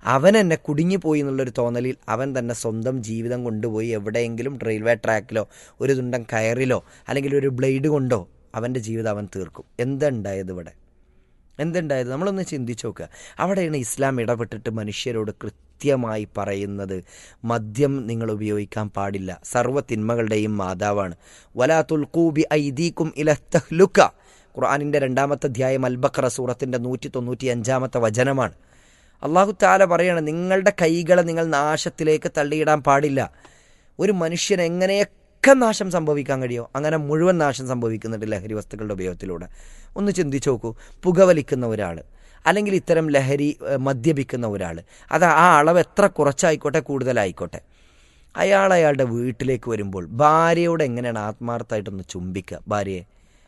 അവൻ എന്നെ കുടുങ്ങിപ്പോയി എന്നുള്ളൊരു തോന്നലിൽ അവൻ തന്നെ സ്വന്തം ജീവിതം കൊണ്ടുപോയി എവിടെയെങ്കിലും റെയിൽവേ ട്രാക്കിലോ ഒരു തുണ്ടൻ കയറിലോ അല്ലെങ്കിൽ ഒരു ബ്ലേഡ് കൊണ്ടോ അവൻ്റെ ജീവിതം അവൻ തീർക്കും എന്തുണ്ടായത് ഇവിടെ എന്തുണ്ടായത് നമ്മളൊന്ന് ചിന്തിച്ചു നോക്കുക അവിടെയാണ് ഇസ്ലാം ഇടപെട്ടിട്ട് മനുഷ്യരോട് കൃത്യമായി പറയുന്നത് മദ്യം നിങ്ങൾ ഉപയോഗിക്കാൻ പാടില്ല സർവ്വ തിന്മകളുടെയും മാതാവാണ് വലാ തുൽക്കൂബി ഐദീക്കും ഇലത്തഹ്ലുക്ക ഖുർആാനിൻ്റെ രണ്ടാമത്തെ അധ്യായം അൽബക്കറ സൂറത്തിൻ്റെ നൂറ്റി തൊണ്ണൂറ്റി അഞ്ചാമത്തെ വചനമാണ് അള്ളാഹു താല പറയാണ് നിങ്ങളുടെ കൈകളെ നിങ്ങൾ നാശത്തിലേക്ക് തള്ളിയിടാൻ പാടില്ല ഒരു മനുഷ്യൻ എങ്ങനെയൊക്കെ നാശം സംഭവിക്കാൻ കഴിയുമോ അങ്ങനെ മുഴുവൻ നാശം സംഭവിക്കുന്നുണ്ട് ലഹരി വസ്തുക്കളുടെ ഉപയോഗത്തിലൂടെ ഒന്ന് ചിന്തിച്ചു നോക്കൂ പുകവലിക്കുന്ന ഒരാൾ അല്ലെങ്കിൽ ഇത്തരം ലഹരി ഏഹ്, മദ്യപിക്കുന്ന ഒരാൾ അത് ആ അളവ് എത്ര കുറച്ചായിക്കോട്ടെ കൂടുതലായിക്കോട്ടെ അയാൾ അയാളുടെ വീട്ടിലേക്ക് വരുമ്പോൾ ഭാര്യയോട് എങ്ങനെയാണ് ആത്മാർത്ഥമായിട്ടൊന്ന് ചുംബിക്കുക ഭാര്യയെ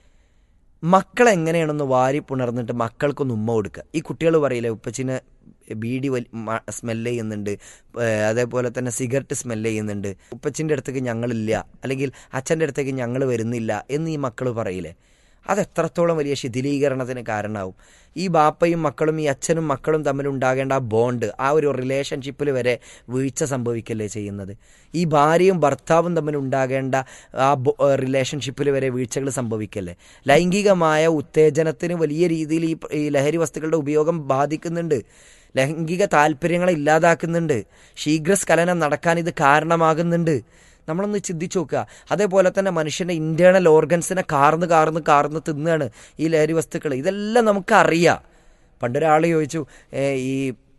മക്കളെ എങ്ങനെയാണൊന്ന് വാരി പുണർന്നിട്ട് മക്കൾക്കൊന്ന് ഉമ്മ കൊടുക്കുക ഈ കുട്ടികൾ പറയില്ലേ ഉപ്പച്ചിന് ബീഡി വലി സ്മെല്ല് ചെയ്യുന്നുണ്ട് ഏഹ് അതേപോലെ തന്നെ സിഗരറ്റ് സ്മെല്ല് ചെയ്യുന്നുണ്ട് ഉപ്പച്ചിൻ്റെ അടുത്തേക്ക് ഞങ്ങളില്ല അല്ലെങ്കിൽ അച്ഛൻ്റെ അടുത്തേക്ക് ഞങ്ങൾ വരുന്നില്ല എന്ന് ഈ മക്കൾ പറയില്ലേ അത് എത്രത്തോളം വലിയ ശിഥിലീകരണത്തിന് കാരണമാവും ഈ ബാപ്പയും മക്കളും ഈ അച്ഛനും മക്കളും തമ്മിൽ ഉണ്ടാകേണ്ട ആ ബോണ്ട് ആ ഒരു റിലേഷൻഷിപ്പിൽ വരെ വീഴ്ച സംഭവിക്കല്ലേ ചെയ്യുന്നത് ഈ ഭാര്യയും ഭർത്താവും തമ്മിൽ ഉണ്ടാകേണ്ട ആ റിലേഷൻഷിപ്പിൽ വരെ വീഴ്ചകൾ സംഭവിക്കല്ലേ ലൈംഗികമായ ഉത്തേജനത്തിന് വലിയ രീതിയിൽ ഈ ഈ ലഹരി വസ്തുക്കളുടെ ഉപയോഗം ബാധിക്കുന്നുണ്ട് ലൈംഗിക താല്പര്യങ്ങളെ ഇല്ലാതാക്കുന്നുണ്ട് ശീഘ്രസ്ഖലനം നടക്കാൻ ഇത് കാരണമാകുന്നുണ്ട് നമ്മളൊന്ന് ചിന്തിച്ചു നോക്കുക അതേപോലെ തന്നെ മനുഷ്യൻ്റെ ഇൻറ്റേർണൽ ഓർഗൻസിനെ കാർന്ന് കാർന്ന് കാർന്ന് തിന്നുകയാണ് ഈ ലഹരി വസ്തുക്കൾ ഇതെല്ലാം നമുക്കറിയാം പണ്ടൊരാൾ ചോദിച്ചു ഏ, ഈ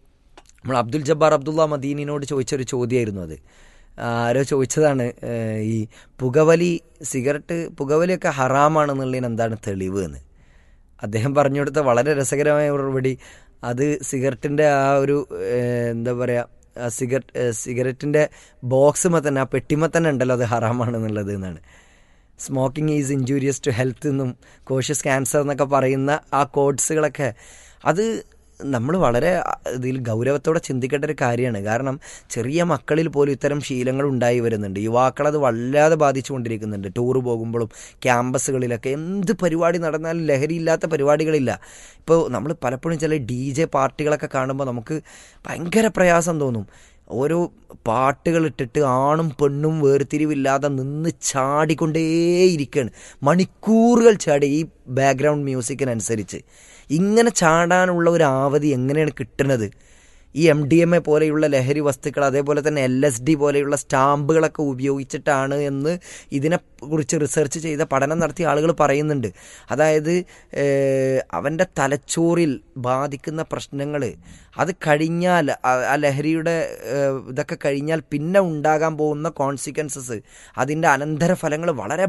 നമ്മൾ അബ്ദുൽ ജബ്ബാർ അബ്ദുള്ള മദീനിനോട് ചോദിച്ചൊരു ചോദ്യമായിരുന്നു അത് ആരോ ചോദിച്ചതാണ് ഏ, ഈ പുകവലി സിഗരറ്റ് പുകവലിയൊക്കെ ഹറാമാണെന്നുള്ളതിന് എന്താണ് തെളിവ് എന്ന് അദ്ദേഹം പറഞ്ഞു കൊടുത്ത വളരെ രസകരമായ മറുപടി അത് സിഗരറ്റിൻ്റെ ആ ഒരു ഏ, എന്താ പറയുക സിഗരറ്റ് സിഗരറ്റിൻ്റെ ബോക്സുമ തന്നെ ആ പെട്ടിമ തന്നെ ഉണ്ടല്ലോ അത് ഹറാമാണെന്നുള്ളത് എന്നാണ് smoking is injurious to health എന്നും കോഷ്യസ് ക്യാൻസർ എന്നൊക്കെ പറയുന്ന ആ കോഡ്സുകളൊക്കെ അത് നമ്മൾ വളരെ ഇതിൽ ഗൗരവത്തോടെ ചിന്തിക്കേണ്ട ഒരു കാര്യമാണ് കാരണം ചെറിയ മക്കളിൽ പോലും ഇത്തരം ശീലങ്ങൾ ഉണ്ടായി വരുന്നുണ്ട് യുവാക്കളത് വല്ലാതെ ബാധിച്ചുകൊണ്ടിരിക്കുന്നുണ്ട് ടൂർ പോകുമ്പോഴും ക്യാമ്പസുകളിലൊക്കെ എന്ത് പരിപാടി നടന്നാലും ലഹരിയില്ലാത്ത പരിപാടികളില്ല ഇപ്പോൾ നമ്മൾ പലപ്പോഴും ചില ഡി ജെ പാർട്ടികളൊക്കെ കാണുമ്പോൾ നമുക്ക് ഭയങ്കര പ്രയാസം തോന്നും ഓരോ പാട്ടുകൾ ഇട്ടിട്ട് ആണും പെണ്ണും വേർതിരിവില്ലാതെ നിന്ന് ചാടിക്കൊണ്ടേയിരിക്കുകയാണ് മണിക്കൂറുകൾ ചാടി ഈ ബാക്ക്ഗ്രൗണ്ട് മ്യൂസിക്കിനനുസരിച്ച് ഇങ്ങനെ ചാടാനുള്ള ഒരു ആവധി എങ്ങനെയാണ് കിട്ടുന്നത് ഈ എം ഡി എം എ പോലെയുള്ള ലഹരി വസ്തുക്കൾ അതേപോലെ തന്നെ എൽ എസ് ഡി പോലെയുള്ള സ്റ്റാമ്പുകളൊക്കെ ഉപയോഗിച്ചിട്ടാണ് എന്ന് ഇതിനെക്കുറിച്ച് റിസർച്ച് ചെയ്ത പഠനം നടത്തിയ ആളുകൾ പറയുന്നുണ്ട് അതായത് ഏഹ്, അവൻ്റെ തലച്ചോറിൽ ബാധിക്കുന്ന പ്രശ്നങ്ങൾ അത് കഴിഞ്ഞാൽ ആ- ആ ലഹരിയുടെ ഏഹ്, ഇതൊക്കെ കഴിഞ്ഞാൽ പിന്നെ ഉണ്ടാകാൻ പോകുന്ന കോൺസിക്വൻസസ് അതിൻ്റെ അനന്തരഫലങ്ങൾ വളരെ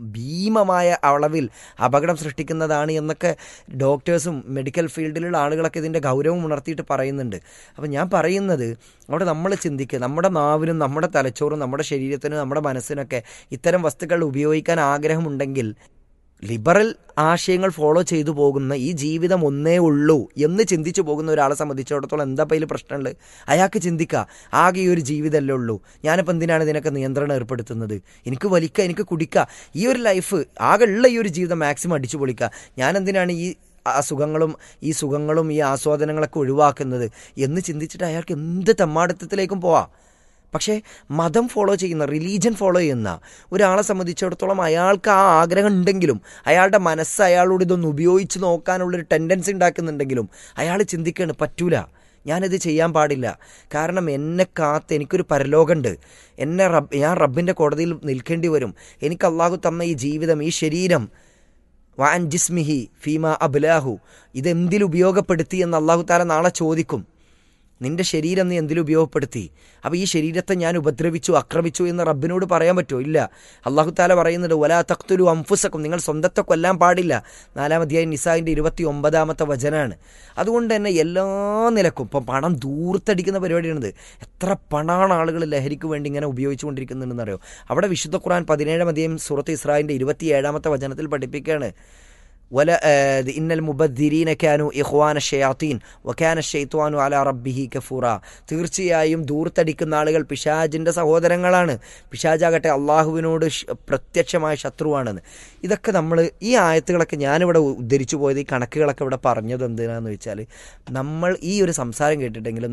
ഭീമമായ അളവിൽ അപകടം സൃഷ്ടിക്കുന്നതാണ് എന്നൊക്കെ ഡോക്ടേഴ്സും മെഡിക്കൽ ഫീൽഡിലുള്ള ആളുകളൊക്കെ ഇതിൻ്റെ ഗൗരവം ഉണർത്തിയിട്ട് പറയുന്നുണ്ട് അപ്പം ഞാൻ പറയുന്നത് അവിടെ നമ്മൾ ചിന്തിക്കുക നമ്മുടെ നാവിനും നമ്മുടെ തലച്ചോറും നമ്മുടെ ശരീരത്തിനും നമ്മുടെ മനസ്സിനൊക്കെ ഇത്തരം വസ്തുക്കൾ ഉപയോഗിക്കാൻ ആഗ്രഹമുണ്ടെങ്കിൽ ലിബറൽ ആശയങ്ങൾ ഫോളോ ചെയ്തു പോകുന്ന ഈ ജീവിതം ഒന്നേ ഉള്ളൂ എന്ന് ചിന്തിച്ചു പോകുന്ന ഒരാളെ സംബന്ധിച്ചിടത്തോളം എന്താ ഇതിൽ പ്രശ്നമുള്ളത് അയാൾക്ക് ചിന്തിക്കുക ആകെ ഈ ഒരു ജീവിതമല്ലേ ഉള്ളൂ ഞാനിപ്പോൾ എന്തിനാണ് ഇതിനൊക്കെ നിയന്ത്രണം ഏർപ്പെടുത്തുന്നത് എനിക്ക് വലിക്കുക എനിക്ക് കുടിക്കുക ഈ ഒരു ലൈഫ് ആകെ ഉള്ള ഈ ഒരു ജീവിതം മാക്സിമം അടിച്ചു പൊളിക്കുക ഞാൻ എന്തിനാണ് ഈ ആ സുഖങ്ങളും ഈ സുഖങ്ങളും ഈ ആസ്വാദനങ്ങളൊക്കെ ഒഴിവാക്കുന്നത് എന്ന് ചിന്തിച്ചിട്ട് അയാൾക്ക് എന്ത് തെമ്മാടിത്തത്തിലേക്കും പോവാം പക്ഷേ മതം ഫോളോ ചെയ്യുന്ന റിലീജൻ ഫോളോ ചെയ്യുന്ന ഒരാളെ സംബന്ധിച്ചിടത്തോളം അയാൾക്ക് ആ ആഗ്രഹം ഉണ്ടെങ്കിലും അയാളുടെ മനസ്സ് അയാളോട് ഇതൊന്ന് ഉപയോഗിച്ച് നോക്കാനുള്ളൊരു ടെൻഡൻസി ഉണ്ടാക്കുന്നുണ്ടെങ്കിലും അയാൾ ചിന്തിക്കുകയാണ് പറ്റൂല ഞാനിത് ചെയ്യാൻ പാടില്ല കാരണം എന്നെ കാത്ത് എനിക്കൊരു പരലോകമുണ്ട് എന്നെ റബ്ബ് ഞാൻ റബ്ബിൻ്റെ കോടതിയിൽ നിൽക്കേണ്ടി വരും എനിക്ക് അള്ളാഹു തന്ന ഈ ജീവിതം ഈ ശരീരം വാൻ ജിസ്മിഹി ഫീമ അബ്ലാഹു ഇതെന്തിൽ ഉപയോഗപ്പെടുത്തി എന്ന് അള്ളാഹു താല നാളെ ചോദിക്കും നിന്റെ ശരീരം നീ എന്തിൽ ഉപയോഗപ്പെടുത്തി അപ്പോൾ ഈ ശരീരത്തെ ഞാൻ ഉപദ്രവിച്ചു ആക്രമിച്ചു എന്ന് റബ്ബിനോട് പറയാൻ പറ്റുമോ ഇല്ല അള്ളാഹു താല പറയുന്നുണ്ട് വലാ തഖ്തുലു അംഫുസക്കും നിങ്ങൾ സ്വന്തത്തെ കൊല്ലാൻ പാടില്ല നാലാം അധ്യായം നിസാഹിൻ്റെ ഇരുപത്തി ഒമ്പതാമത്തെ വചനാണ് അതുകൊണ്ട് തന്നെ എല്ലാ നിലക്കും ഇപ്പം പണം ദൂർത്തടിക്കുന്ന പരിപാടിയാണിത് എത്ര പണമാണ് ആളുകൾ ലഹരിക്ക് വേണ്ടി ഇങ്ങനെ ഉപയോഗിച്ചുകൊണ്ടിരിക്കുന്നുണ്ടെന്ന് അറിയോ അവിടെ വിശുദ്ധ ഖുർആൻ പതിനേഴാം അധ്യായം സൂറത്ത് ഇസ്രായിൻ്റെ ഇരുപത്തിയേഴാമത്തെ വചനത്തിൽ പഠിപ്പിക്കുകയാണ് വല ഏഹ്, ഇന്നൽ മുബദ്ദിരീന കാനു ഇഖ്വാന ഷയാത്തീൻ വക്കാന ഷെയ്ത്വാനു അല റബ്ബിഹി കഫൂറ തീർച്ചയായും ദൂർത്തടിക്കുന്ന ആളുകൾ പിശാജിൻ്റെ സഹോദരങ്ങളാണ് പിശാജാകട്ടെ അള്ളാഹുവിനോട് ഷ്- പ്രത്യക്ഷമായ ശത്രുവാണെന്ന് ഇതൊക്കെ നമ്മൾ ഈ ആയത്തുകളൊക്കെ ഞാനിവിടെ ഉദ്ധരിച്ചു പോയത് ഈ കണക്കുകളൊക്കെ ഇവിടെ പറഞ്ഞത് എന്തിനാന്ന് വെച്ചാൽ നമ്മൾ ഈ ഒരു സംസാരം കേട്ടിട്ടെങ്കിലും